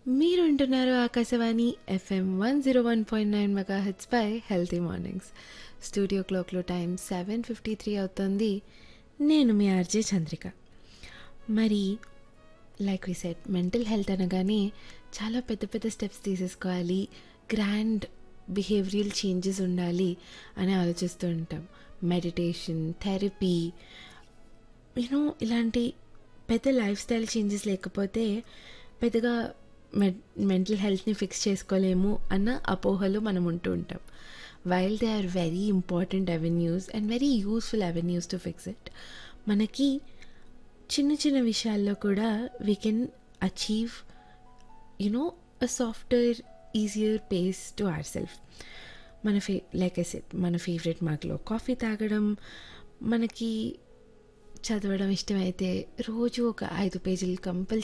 మీరు వింటున్నారు Akashvani FM one zero one point nine megahertz పై హెల్తీ మార్నింగ్స్ స్టూడియో క్లాక్లో టైం సెవెన్ ఫిఫ్టీ త్రీ అవుతుంది నేను మీ ఆర్జే చంద్రిక మరి like we said mental health అనగానే చాలా పెద్ద పెద్ద స్టెప్స్ తీసేసుకోవాలి గ్రాండ్ బిహేవియరల్ చేంజెస్ ఉండాలి అని ఆలోచిస్తూ ఉంటాం మెడిటేషన్ థెరపీ యూనో ఇలాంటి పెద్ద లైఫ్ స్టైల్ చేంజెస్ లేకపోతే పెద్దగా మె మెంటల్ హెల్త్ని ఫిక్స్ చేసుకోలేము అన్న అపోహలు మనం ఉంటూ ఉంటాం while they are very important avenues and very useful avenues to fix it మనకి చిన్న చిన్న విషయాల్లో కూడా we can achieve you know uh software easier pace to our self మన ఫే లైక్ ఐ సెట్ మన ఫేవరెట్ మార్క్లో కాఫీ తాగడం మనకి చదవడం ఇష్టమైతే రోజు ఒక ఐదు పేజీలు కంపల్సరీ